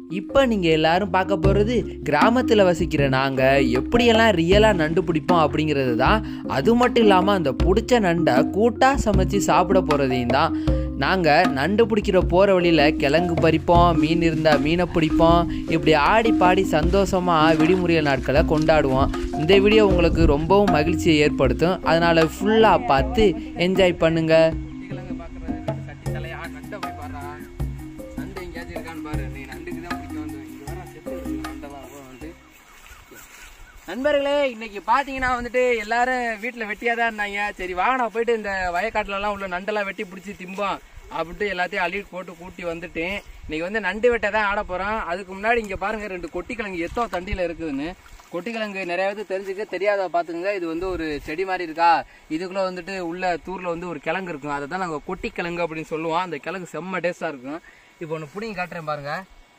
இப்போ நீங்கள் எல்லாரும் பார்க்க போகிறது கிராமத்தில் வசிக்கிற நாங்கள் எப்படியெல்லாம் ரியலாக நண்டு பிடிப்போம் அப்படிங்கிறது தான் அது மட்டும் இல்லாமல் அந்த பிடிச்ச நண்டை கூட்டாக சமைச்சு சாப்பிட போகிறதையும் தான் நாங்கள் நண்டு பிடிக்கிற போகிற வழியில் கிழங்கு பறிப்போம் மீன் இருந்தால் மீனை பிடிப்போம் இப்படி ஆடி பாடி சந்தோஷமாக விடுமுறை நாட்களை கொண்டாடுவோம் இந்த வீடியோ உங்களுக்கு ரொம்பவும் மகிழ்ச்சியை ஏற்படுத்தும் அதனால் ஃபுல்லாக பார்த்து என்ஜாய் பண்ணுங்கள் கிழங்கு பார்க்குற சட்டி தலையா நண்டை போய் பாடுறா நண்டு எங்கேயாச்சும் இருக்கான்னு பாரு நீ நண்டுக்கு தான் பிடிக்க வந்து இங்கே வர செத்து இருக்கு நண்டெல்லாம் அவ்வளோ வந்து நண்பர்களே இன்னைக்கு பார்த்தீங்கன்னா வந்துட்டு எல்லாரும் வீட்டில் வெட்டியாக தான் இருந்தாங்க சரி வாங்க நான் போயிட்டு இந்த வயக்காட்டுலலாம் உள்ள நண்டெல்லாம் வெட்டி பிடிச்சி திம்போம் அப்படின்ட்டு எல்லாத்தையும் அள்ளிட்டு போட்டு கூட்டி வந்துட்டேன் இன்னைக்கு வந்து நண்டு வெட்ட தான் ஆட போகிறோம் அதுக்கு முன்னாடி இங்கே பாருங்க ரெண்டு கொட்டிக்கிழங்கு எத்தோ தண்டியில் இருக்குதுன்னு கொட்டிக்கிழங்கு நிறைய பேர் தெரிஞ்சுக்க தெரியாத பார்த்துக்கோங்க இது வந்து ஒரு செடி மாதிரி இருக்கா இதுக்குள்ளே வந்துட்டு உள்ள தூரில் வந்து ஒரு கிழங்கு இருக்கும் அதை தான் நாங்கள் கொட்டிக்கிழங்கு அப்படின்னு சொல்லுவோம் அந்த கிழங்கு செம்ம டேஸ்ட்டாக இருக்கும் இப்போ ஒன்று புடிங்கி காட்டுறேன் பாருங்க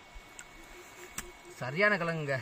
சரியான கிழங்குங்க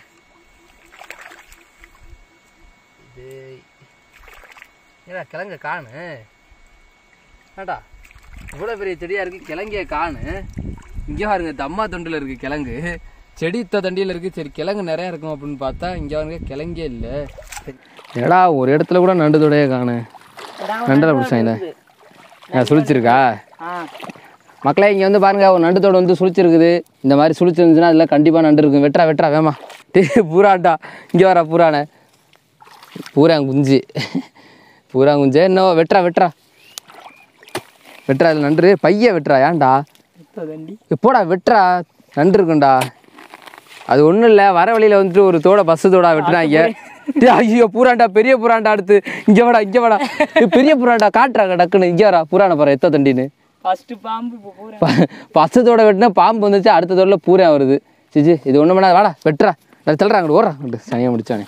இது ஏடா கிழங்க காணு ஏடா இவ்வளோ பெரிய செடியாக இருக்குது கிழங்கே காணு இங்கே பாருங்க தம்மா தொண்டில் இருக்குது கிழங்கு செடி இத்த தண்டியில் இருக்குது சரி கிழங்கு நிறையா இருக்கும் அப்படின்னு பார்த்தா இங்கே பாருங்க கிழங்கே இல்லை ஏடா ஒரு இடத்துல கூட நண்டு தொடைய காணு நண்டில் பிடிச்சாங்க சுழிச்சிருக்கா மக்களே இங்கே வந்து பாருங்க ஒரு நண்டு தோடு வந்து சுழிச்சிருக்குது இந்த மாதிரி சுழிச்சிருந்துச்சுன்னா அதில் கண்டிப்பாக நண்டு இருக்கும் வெட்டுறா வெட்டுறா வேமா டே பூராட்டா இங்கே வரா பூரானே பூராங்குஞ்சு பூராங்குஞ்சே இன்னும் வெட்டுறா வெட்டுறா வெட்டுறா அதில் நண்டு பைய வெட்டுறா ஏன்டா எப்போடா வெட்டுறா நண்டு இருக்கும்டா அது ஒன்றும் இல்லை வர வழியில் வந்துட்டு ஒரு தோட பஸ்ஸு தோடா வெட்டுறாங்க டேய், ஐயோ பூராண்டா பெரிய பூராண்டா அடுத்து இங்கே வாடா இங்கே வாடா ஏய், பெரிய பூராண்டா காட்டுறாங்க டக்குன்னு இங்கே வரா பூரான பாரு எத்த தண்டின்னு ஃபர்ஸ்ட் பாம்பு இப்போ பூரா ப- பசத்தோட வெட்டினா பாம்பு வந்துச்சு அடுத்த தோடில் பூரா வருது சிச்சி இது ஒன்றும் பண்ணாத வாடா வெட்டுறா நான் தள்ளுறாங்க ஓடுறான் சனியாக முடிச்சானே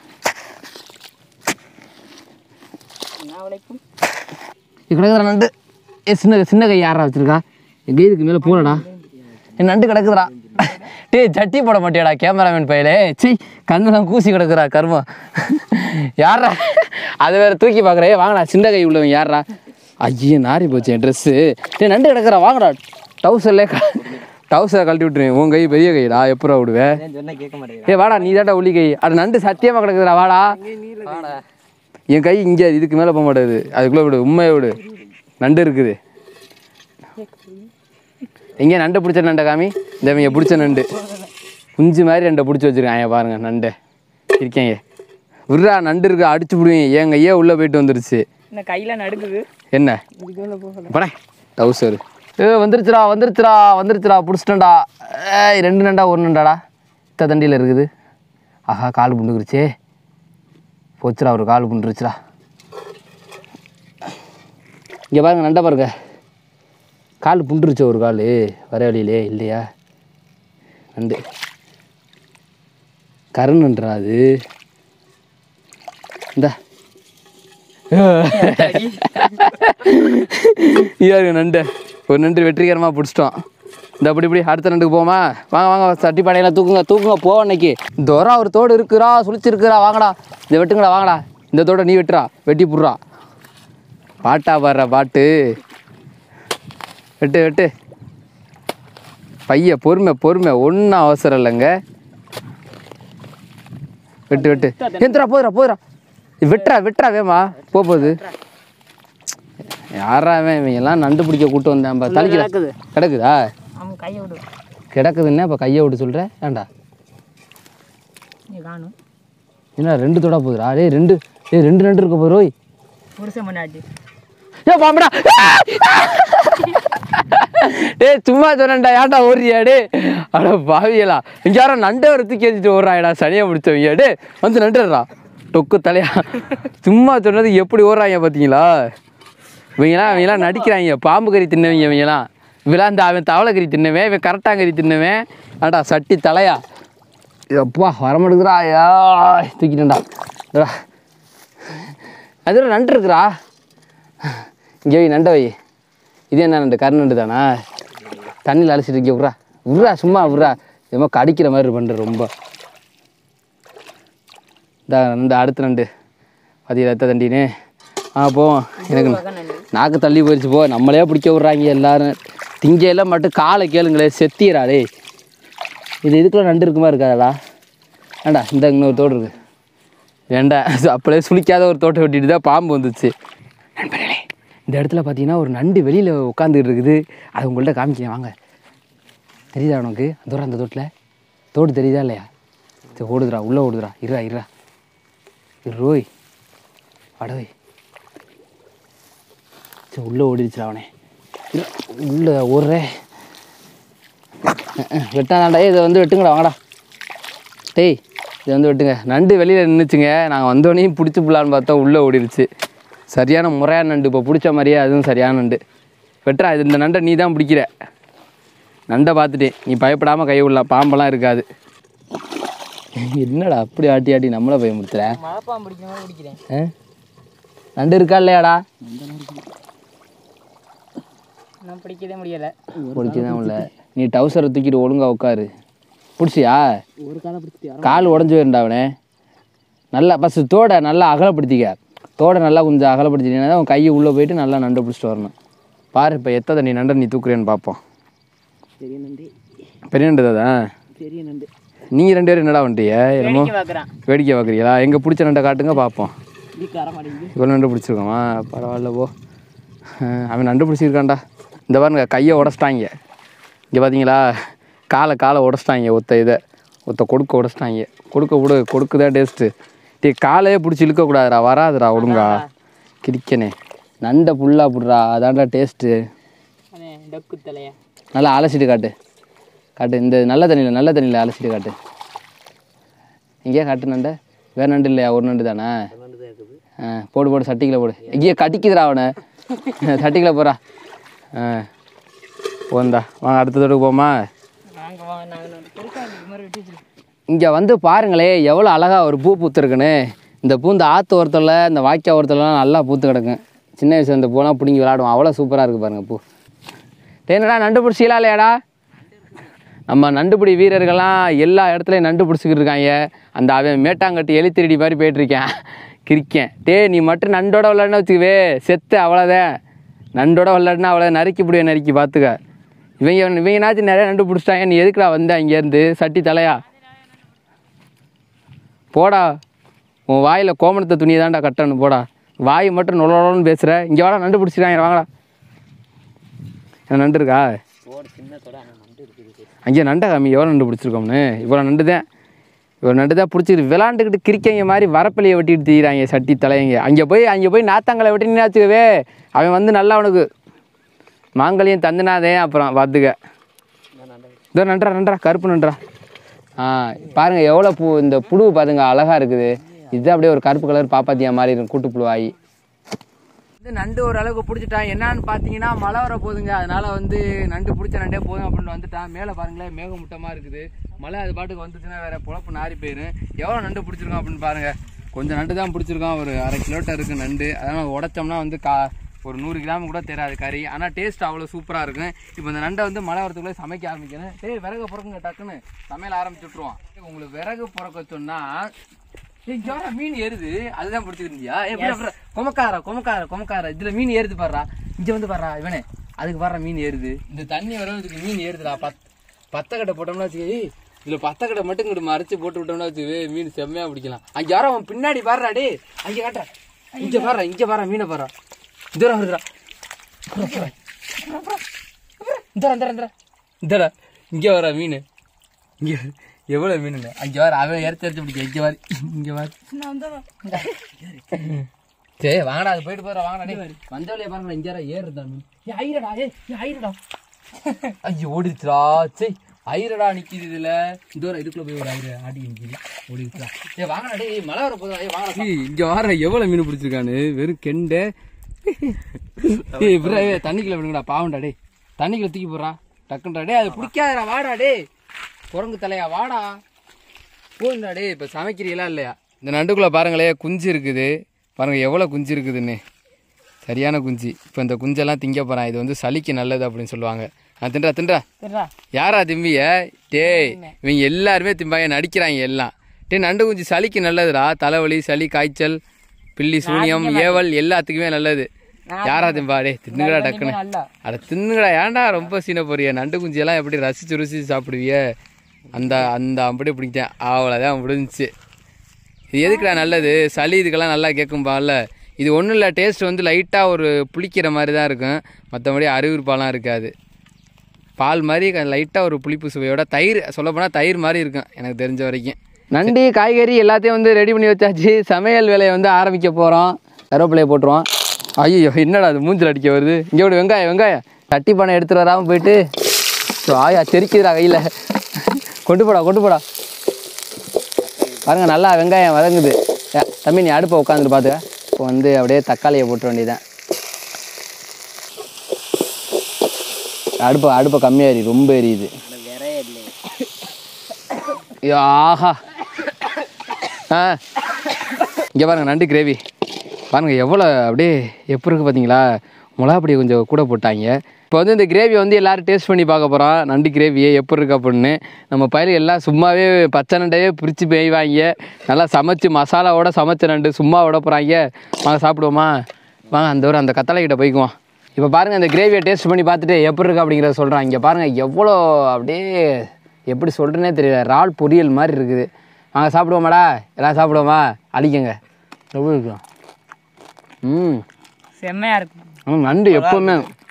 என்ன உழைக்கும் இது கிடக்குறா நண்டு ஏ சின்ன சின்ன கை யாரா வச்சிருக்கா என் கைதுக்கு மேலே பூரடா என் நண்டு கிடக்குதுடா டேய் சட்டி போட மாட்டியாடா கேமராமேன் பையலே சீ கண்ணெல்லாம் கூசி கிடக்குறா கர்மம் யாரா அதை வேற தூக்கி பார்க்குறே வாங்கடா சின்ன கை உள்ளவன் யாரா ஐயோ நாரி போச்சு என் ட்ரெஸ்ஸு டேய் நண்டு கிடக்குறா வாங்கடா டவுசர்லே டவுசரை கழட்டி விட்டுருவேன் உன் கை பெரிய கைடா எப்பரா விடுவேன் சொன்னா கேட்க மாட்டேங்க ஏ வாடா நீ தாண்டா ஒளி கை அது நண்டு சத்தியமாக கிடக்குதுடா வாடா என் கை இங்கே இதுக்கு மேலே போக மாட்டேது அதுக்குள்ளே விடு உண்மையை விடு நண்டு இருக்குது எங்கே நண்டை பிடிச்ச நண்டை காமி இந்த இவங்க பிடிச்ச நண்டு குஞ்சு மாதிரி ரெண்டை பிடிச்சி வச்சுருக்காங்க பாருங்க நண்டை இருக்கேங்க விட்றா நண்டு இருக்கு அடிச்சு விடுவேன் என் கையே உள்ளே போயிட்டு வந்துருச்சு இந்த கையில நடுக்குது என்ன போடே டவுசர் ஏ வந்துருச்சுடா வந்துருச்சுடா வந்துருச்சுடா பிடிச்சிட்டேன்டா ஏய் ரெண்டு நண்டா ஒரு நண்டாடா இத்த தண்டியில் இருக்குது ஆஹா கால் புண்டுக்குருச்சே போச்சுடா ஒரு கால் புண்டுருச்சுடா இங்கே பாருங்க நண்டை பாருங்க கால் புண்டுருச்சு ஒரு கால் வர வழியிலே இல்லையா நண்டு கருணுன்றா அது இந்தா ஐயா நண்டு ஒரு நண்டு வெற்றிகரமாக பிடிச்சிட்டோம் இந்த அப்படி இப்படி அடுத்த நண்டுக்கு போமா வாங்க வாங்க சட்டி பானையெல்லாம் தூக்குங்க தூக்குங்க போ அன்னைக்கு தோரா ஒரு தோடு இருக்குறா சுழிச்சிருக்குறா வாங்கடா இதை வெட்டுங்கடா வாங்கடா இந்த தோடை நீ வெட்டுறா வெட்டி புடுறா பாட்டா பாடுற பாட்டு வெட்டு வெட்டு பைய பொறுமை பொறுமை ஒன்றும் அவசரம் இல்லைங்க வெட்டு வெட்டு எந்திரா போதுரா போதுரா வெட்டுறா வெட்டுறா வேமா போ போகுது யாரா அவன் இவன் எல்லாம் நண்டு பிடிக்க கூட்டு வந்தேன் பா தலிக்கிற கிடக்குது. கிடக்குதா அவன் கையை விடு கிடக்குதுன்னா இப்போ கையை விட்டு சொல்கிற ஏன்டா நீ காணும் என்ன ரெண்டு தொடா போகுதுடா டேய் ரெண்டு டேய் ரெண்டு நண்டு இருக்க போய் புருஷன் முன்னாடி ஏ பாம்படா டேய் சும்மா சொன்னேன்டா ஏன்டா ஓடுறியா டே அட பாவியலா இங்க யாரோ நண்டை வர தூக்கி வச்சுட்டு ஓடுறாங்கடா சனியா முடிச்சவங்க டே வந்து நண்டுடுறா டொக்கு தலையா சும்மா சொன்னது எப்படி ஓடுறாங்க பார்த்தீங்களா இவங்கெல்லாம் அவங்கெல்லாம் நடிக்கிறாங்க பாம்பு கறி தின்னவங்க இவங்கெல்லாம் இவெல்லாம் இந்த அவன் தவளை கறி தின்னவன் இவன் கரெக்டாங்கறி தின்னவன் ஆடா சட்டி தலையா எப்பா வரமாட்டேங்குதுடா ஐயா தூக்கிட்டேன்டா இதா. அது ஒரு நண்டு இருக்குடா இங்கே வை நண்டை வை இது என்ன நண்டு கரு நண்டு தானா தண்ணியில் அலசிட்டு இருக்கிய விட்றா விட்றா சும்மா விட்றா என்னமோ கடிக்கிற மாதிரி பண்ணுற ரொம்ப இந்த நண்டு அடுத்த நண்டு பாதி ரத்த தண்டின்னு ஆ போவோம் எனக்கு நாக்கு தள்ளி போயிடுச்சு போ நம்மளே பிடிக்க விட்றாங்க எல்லாரும் திங்கையில மட்டும் காலை கேளுங்களே செத்திரா டேய் இது இதுக்குள்ள நண்டு இருக்குமா இருக்காதடா ஏண்டா இந்த இன்னொரு தோடு இருக்கு ஏண்டா அப்படியே சுளிக்காத ஒரு தோட்டை வெட்டிட்டு தான் பாம்பு வந்துச்சு நண்பர்களே இந்த இடத்துல பார்த்தீங்கன்னா ஒரு நண்டு வெளியில் உட்காந்துட்டு இருக்குது அது உங்கள்கிட்ட காமிக்கிறேன் வாங்க தெரியுதா உனக்கு தூரம் அந்த தோட்டில் தோடு தெரியுதா இல்லையா சரி ஓடுதுடா உள்ளே ஓடுதுடா இருடா இருடா இரு ரோய் அடவை சரி உள்ளே ஓடிடுச்சுடா அவனே இரு, உள்ள ஓடுறே வெட்டாதாண்டா இதை வந்து வெட்டுங்கடா வாங்கடா டேய் இதை வந்து வெட்டுங்க நண்டு வெளியில் நின்றுச்சுங்க நாங்கள் வந்தோடனையும் பிடிச்சி போடலான்னு பார்த்தா உள்ளே ஓடிடுச்சு சரியான முறையான நண்டு இப்போ பிடிச்ச மாதிரியே அதுவும் சரியான நண்டு வெட்டுறா இது இந்த நண்டை நீ தான் பிடிக்கிற நண்டை பார்த்துட்டேன் நீ பயப்படாமல் கை விடலாம் பாம்பெல்லாம் இருக்காது என்னடா அப்படி ஆட்டி ஆட்டி நம்மளை பயமுறுத்துற மழைப்பாம்பு பிடிக்கிற மாதிரி பிடிக்கிறேன் ஆ? நண்டு இருக்கா இல்லையாடா நான் பிடிக்கவே முடியலை பிடிச்சி தான் இல்லை நீ டவுசரை தூக்கிட்டு ஒழுங்கா உட்காரு பிடிச்சியா ஒரு காலை பிடிச்சிட்டியா கால் உடஞ்சி போயிருண்டா அவனே நல்லா ஃபஸ்ட்டு தோடை நல்லா அகலப்படுத்திக்க தோடை நல்லா கொஞ்சம் அகலப்படுத்திட்டீங்கன்னா தான் உன் கையை உள்ளே போயிட்டு நல்லா நண்டை பிடிச்சிட்டு வரணும் பாரு இப்போ எத்தனை தண்ணி நண்டை நீ தூக்குறேன்னு பார்ப்போம் பெரிய நண்டு பெரிய நண்டு தான் பெரிய நண்டு நீங்கள் ரெண்டு பேரும் என்னடா வந்துட்டிய என்னமோ வேடிக்கை பார்க்குறான் வேடிக்கை பார்க்குறீங்களா எங்கே பிடிச்ச நண்டை காட்டுங்க பார்ப்போம் இதுக்கு வர மாட்டேங்குது இவ்வளோ நண்டு பிடிச்சிருக்கோமா பரவாயில்ல போ அஹ் அவன் நண்டு பிடிச்சிருக்கான்டா இந்த பாருங்க கையை உடச்சிட்டாங்க இங்கே பார்த்தீங்களா காலை காலை உடச்சிட்டாங்க ஒத்த இதை ஒத்த கொடுக்க உடச்சிட்டாங்க கொடுக்க விடு கொடுக்குதா டேஸ்ட்டு டீ காலையே பிடிச்சி இழுக்கக்கூடாதுடா வராதுடா ஒழுங்கா கிரிக்கனே நண்டை புல்லாக புடுறா அதான்டா டேஸ்ட்டு அண்ணே டக்கு தலையா நல்லா அலசிட்டு காட்டு காட்டு இந்த நல்ல தண்ணியில் நல்ல தண்ணியில் அலசிட்டு காட்டு எங்கேயா காட்டு நண்டை வேறு நண்டு இல்லையா ஒரு நண்டு தானே ஆ போடு போடு சட்டிக்கில் போடு எங்கேயே கடிக்குதுடா அவனை சட்டிக்கில் போகிறா ஆ போந்தா வாங்க அடுத்த தடவை போமா நாங்கள் வா நாங்கள் பெருசாக இது மாதிரி வெட்டி வச்சிருக்கோம் இங்கே வந்து பாருங்களே எவ்வளோ அழகாக ஒரு பூ பூத்துருக்குன்னு இந்த பூ இந்த ஆற்று ஓரத்தில் இந்த வாய்க்கா ஓரத்துலலாம் நல்லா பூத்து கிடக்கும் சின்ன வயசுல இந்த பூலாம் பிடிங்கி விளாடுவோம் அவ்வளோ சூப்பராக இருக்குது பாருங்க பூ தேனடா நண்டு பிடிச்சிங்களா இல்லையாடா நம்ம நண்டுபிடி வீரர்கள்லாம் எல்லா இடத்துலையும் நண்டு பிடிச்சிக்கிட்டு இருக்காங்க அந்த அவன் மேட்டாங்கட்டி எலி திருடி மாதிரி போயிட்டுருக்கேன் கிரிக்கேன் டே நீ மட்டும் நண்டோட விளாட்னா வச்சுக்கவே செத்து அவ்வளோதான் நண்டோட விளாட்னா அவ்வளோ நறுக்கி பிடிவே நறுக்கி பார்த்துக்க இவங்க இவங்கனாச்சும் நிறைய நண்டு பிடிச்சிட்டாங்க நீ எதுக்குடா வந்த இங்கேருந்து சட்டி தலையா போடா உன் வாயில் கோமணத்தை துணியை தான்டா கட்டணும் போடா வாய் மட்டும் நொலன்னு பேசுகிற இங்கே வாடா நண்டு பிடிச்சிட்டாங்க வாங்கடா என்ன நண்டு இருக்கா ஓடு சின்னத்தோட ஆனால் நண்டு இருக்குது அங்கே நண்டை காமி எவ்வளோ நண்டு பிடிச்சிருக்கோம்னு இவ்வளோ நண்டு தான் இவ்வளோ நண்டு தான் பிடிச்சிருக்கு விளாண்டுக்கிட்டு கிரிக்கங்க மாதிரி வரப்பள்ளியை வெட்டிட்டு தீராங்க சட்டி தலையங்க அங்கே போய் அங்கே போய் நாத்தாங்களை வெட்டினா வச்சுக்கவே அவன் வந்து நல்லா அவனுக்கு மாங்கல்யம் தந்துனாதே அப்புறம் பார்த்துக்க இதோ நன்றா நன்றா கருப்பு நன்றா ஆ பாருங்க எவ்வளோ பூ இந்த புழு பாருங்க அழகா இருக்குது இது அப்படியே ஒரு கருப்பு கலர் பாப்பாத்தியா மாதிரி இருக்கும் கூட்டு புழு ஆகி வந்து நண்டு ஓரளவுக்கு பிடிச்சிட்டான் என்னன்னு பார்த்தீங்கன்னா மழை வர போகுதுங்க அதனால வந்து நண்டு பிடிச்ச நண்டே போதும் அப்படின்னு வந்துட்டான் மேலே பாருங்களேன் மேகமூட்டமாக இருக்குது மழை அது பாட்டுக்கு வந்துச்சுன்னா வேற பொழப்பு நாரி போயிடும் எவ்வளோ நண்டு பிடிச்சிருக்கோம் அப்படின்னு பாருங்க கொஞ்சம் நண்டு தான் பிடிச்சிருக்கோம் ஒரு அரை கிலோட்ட இருக்கு நண்டு அதனால் உடைச்சோம்னா வந்து கா ஒரு நூறு கிராம் கூட தெரியாது கறி ஆனால் டேஸ்ட் அவ்வளோ சூப்பராக இருக்கும் இப்போ இந்த நண்டை வந்து மழை வரதுக்குள்ளே சமைக்க ஆரம்பிக்கணும் டேய் விறகு பிறக்குங்க டக்குன்னு சமையல் ஆரம்பிச்சு விட்ருவோம் உங்களுக்கு விறகு பிறக்க சொன்னால் இங்க வர மீன் ஏறுது அதுதான் பிடிச்சிருந்தியா எப்படி அப்புறம் கொமக்கார கொமக்கார கொமக்கார இதுல மீன் ஏறுது பாடுறா இங்க வந்து பாடுறா இவனே அதுக்கு பாடுற மீன் ஏறுது இந்த தண்ணி வரதுக்கு மீன் ஏறுதுடா பத் பத்தக்கட்டை போட்டோம்னா வச்சுக்க ஏய், இதுல பத்தக்கட்டை மட்டும் இங்கிட்டு மறைச்சு போட்டு விட்டோம்னா வச்சுக்கவே மீன் செம்மையா பிடிக்கலாம் அங்க யாரோ அவன் பின்னாடி பாடுறா டே அங்க காட்டுற இங்க பாடுறா இங்க பாடுறா மீனை பாடுறா இதரா வருதுடா இந்த இந்த இந்தடா இங்க வர மீன் இங்க எவ்வளவு மீனுங்க அங்க வர அவன் இறச்சி இறச்சி பிடிக்க இங்க வர இங்க வர சரி வாங்கடா அது போயிட்டு போறா வாங்கடா டேய் வந்தவளைய பாருங்க இங்க வர ஏறுதா மீன் ஏ ஐரடா ஏ ஏ ஐரடா ஐயோ ஓடிடுச்சுடா சே ஐரடா நிக்குது இதுல இந்த ஒரு இதுக்குள்ள போய் ஒரு ஐர ஆடி நிக்குது ஓடிடுச்சுடா ஏ வாங்கடா டேய் மழை வர போதா ஏ வாங்கடா இங்க வர எவ்வளவு மீன் பிடிச்சிருக்கானு வெறும் கெண்டை ஏய் இவரே தண்ணிக்குள்ள விடுங்கடா பாவம்டா டேய் தண்ணிக்குள்ள தூக்கி போடுறா டக்குன்றா டேய் அது பிடிக்காதடா வாடா டேய் குரங்கு தலையா வாடா போண்டா டேய் இப்போ சமைக்கிறீங்களா இல்லையா இந்த நண்டுக்குள்ள பாருங்களே குஞ்சு இருக்குது பாருங்க எவ்வளோ குஞ்சு இருக்குதுன்னு சரியான குஞ்சு இப்போ இந்த குஞ்செல்லாம் திங்க போகிறான் இது வந்து சளிக்கு நல்லது அப்படின்னு சொல்லுவாங்க ஆ தின்றா தின்றா சரிடா யாரா திம்பிய டேய் இவங்க எல்லாருமே திம்பாங்க நடிக்கிறாங்க எல்லாம் டேய் நண்டு குஞ்சு சளிக்கு நல்லதுடா தலைவலி சளி காய்ச்சல் பில்லி சூனியம் ஏவல் எல்லாத்துக்குமே நல்லது யாரா திம்பா டேய் தின்னுங்கடா டக்குன்னு நல்லா அட தின்னுங்கடா ஏன்டா ரொம்ப சீன போறிய நண்டு குஞ்சு எல்லாம் எப்படி ரசிச்சு ருசிச்சு சாப்பிடுவிய அந்த அந்த அப்படி பிடிச்சேன் அவ்வளோதான் முடிஞ்சுச்சு இது எதுக்குடா நல்லது சளி இதுக்கெல்லாம் நல்லா கேட்கும்பால இது ஒன்றும் இல்லை டேஸ்ட் வந்து லைட்டாக ஒரு புளிக்கிற மாதிரி தான் இருக்கும் மற்றபடி அருவிருப்பாலாம் இருக்காது பால் மாதிரி லைட்டாக ஒரு புளிப்பு சுவையோட தயிர் சொல்லப்போனால் தயிர் மாதிரி இருக்கும் எனக்கு தெரிஞ்ச வரைக்கும் நண்டு காய்கறி எல்லாத்தையும் வந்து ரெடி பண்ணி வச்சாச்சு சமையல் வேலையை வந்து ஆரம்பிக்க போகிறோம் கருவேப்பிலையை போட்டுருவோம் ஐயோ என்னடா அது மூஞ்சில் அடிக்க வருது இங்கே ஒரு வெங்காயம் வெங்காயம் தட்டி பானை எடுத்துகிட்டு வராமல் போயிட்டு ஸோ ஆயா தெறிக்குதுடா கையில் கொண்டு போடா கொண்டு போடா பாருங்க நல்லா வெங்காயம் வதங்குது ஏ, தம்பி நீ அடுப்பை உட்காந்துட்டு பார்த்துக்க இப்போ வந்து அப்படியே தக்காளியை போட்டுற வேண்டியதான் அடுப்பை அடுப்பை கம்மியாக எரியுது ரொம்ப எரியுது ஐயோ, ஆஹா ஆ இங்கே பாருங்க நண்டு கிரேவி பாருங்க எவ்வளோ அப்படியே எப்படி இருக்கு பார்த்தீங்களா மிளகா பொடியை கொஞ்சம் கூட போட்டாங்க இப்போ வந்து இந்த கிரேவி வந்து எல்லாரும் டேஸ்ட் பண்ணி பார்க்க போகிறோம் நண்டு கிரேவியை எப்படி இருக்கு அப்படின்னு நம்ம பயிர் எல்லாம் சும்மாவே பச்சை நண்டையே பிரித்து பெய்வாங்க நல்லா சமைச்சு மசாலாவோட சமைச்ச நண்டு சும்மா விட போகிறாங்க வாங்க சாப்பிடுவோமா வாங்க அந்த ஒரு அந்த கத்தளை கிட்ட போய்க்குவோம் இப்போ பாருங்கள் இந்த கிரேவியை டேஸ்ட் பண்ணி பார்த்துட்டு எப்படி இருக்கு அப்படிங்கிறத சொல்கிறேன் இங்கே பாருங்கள் எவ்வளோ அப்படியே எப்படி சொல்கிறேனே தெரியல இறால் பொரியல் மாதிரி இருக்குது வாங்க சாப்பிடுவோமாடா எல்லாம் சாப்பிடுவோமா அழிக்கங்க எப்படி இருக்கும் ம் செம்மையாக இருக்கும் ஆமாம் நண்டு எப்போவுமே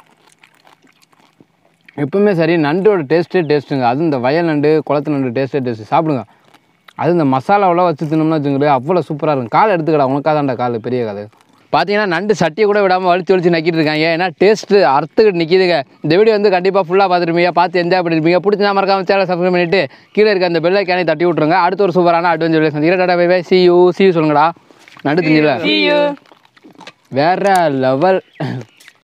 எப்பவுமே சரி நண்டோட டேஸ்ட்டே டேஸ்ட்டுங்க அதுவும் இந்த வயல் நண்டு குளத்து நண்டு டேஸ்ட்டே டேஸ்ட்டு சாப்பிடுங்க அது இந்த மசாலாவெல்லாம் வச்சு தின்னோம்னா வச்சுங்களேன் அவ்வளோ சூப்பராக இருக்கும் கால் எடுத்துக்கடா உனக்காதான்டா கால் பெரிய கால் பார்த்தீங்கன்னா நண்டு சட்டியை கூட விடாமல் வலிச்சு வலிச்சு நக்கிட்டு இருக்காங்க ஏன்னா டேஸ்ட்டு அறுத்துக்கிட்டு நிற்கிதுங்க இந்த வீடியோ வந்து கண்டிப்பாக ஃபுல்லாக பார்த்துருப்பீங்க பார்த்து என்ஜாய் பண்ணிருப்பீங்க பிடிச்சா மறக்காம சேனல் சப்ஸ்கிரைப் பண்ணிட்டு கீழே இருக்க அந்த பெல்லை கேனை தட்டி விட்ருங்க அடுத்த ஒரு சூப்பரான அட்வென்ச்சர் வீடியோ சந்திக்கிறேன் டாடா bye bye see you see you சொல்லுங்கடா நண்டு திங்கல வேற லெவல்